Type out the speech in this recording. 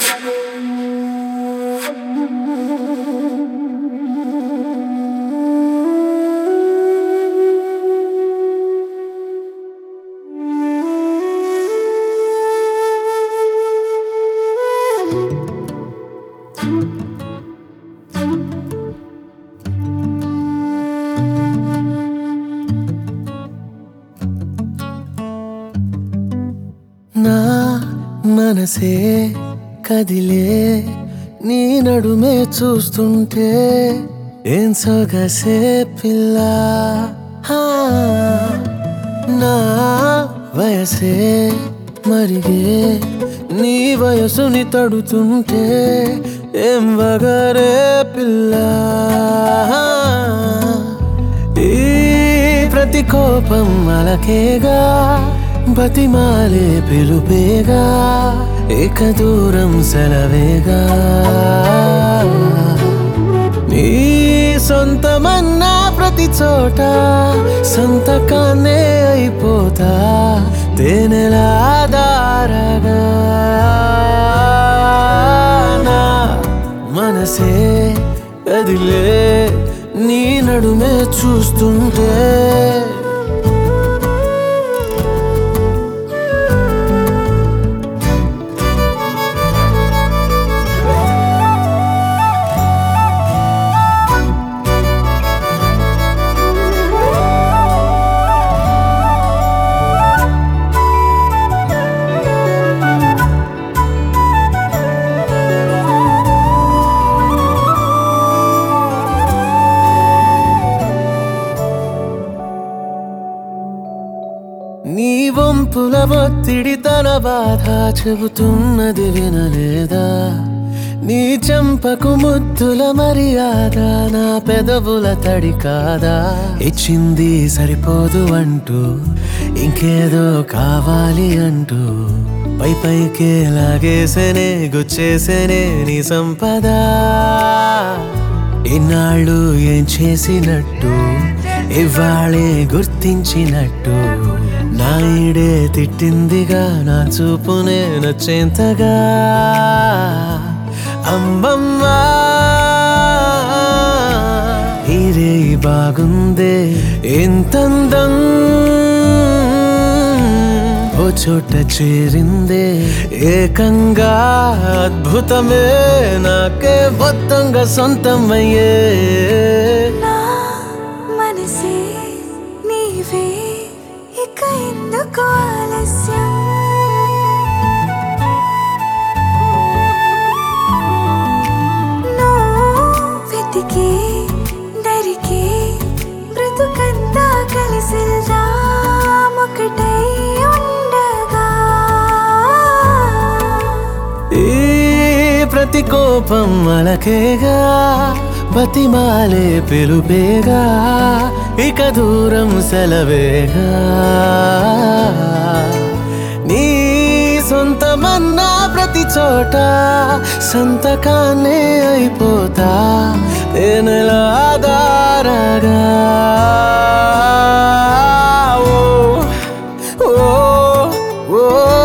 నా మనసే కదిలే నీ నడుమే చూస్తుంటే ఏం సొగసే పిల్ల హా, నా వయసే మరిగే నీ వయసుని తడుతుంటే ఏం వగరే పిల్ల ఈ ప్రతి కోపం అలకేగా బతిమాలే పిలుపేగా ఏక దూరం సెలవేగా నీ సొంతమన్నా ప్రతి చోట సంతకాన్నే అయిపోతా తేనెలా దారగా నా మనసే కదిలే నీ నడుమే చూస్తుంటే నీ వంపుల ఒత్తిడి తన బాధ చెబుతున్నది వినలేదా నీ చెంపకు ముద్దుల మర్యాద నా పెదవుల తడి కాదా ఇచ్చింది సరిపోదు అంటూ ఇంకేదో కావాలి అంటూ పై పైకే లాగేసేనే గుచ్చేసేనే నీ సంపద ఇన్నాళ్ళు ఏం చేసినట్టు ఇవాళే గుర్తించినట్టు నా ఈడే తిట్టిందిగా నా చూపునే నచ్చేంతగా అమ్మమ్మా ఇరే బాగుందే ఎంతందం ఓ చోట చేరిందే ఏకంగా అద్భుతమే నాకే మొత్తంగా సొంతమయ్యే నా మనసే నీవే ఇక ఎందుకు ఆలస్యం నువ్వు వెతికే దరికే బ్రతుకంతా కలిసిల్దాం ఒకటై ఉండగా ఈ ప్రతి కోపం అలకేగా బతిమాలే పిలుపేగా ఇక దూరం సెలవేగా నీ సొంతమన్నా ప్రతి చోట సంతకాన్నే అయిపోతా తేనెలా దారగా ఓ ఓ ఓ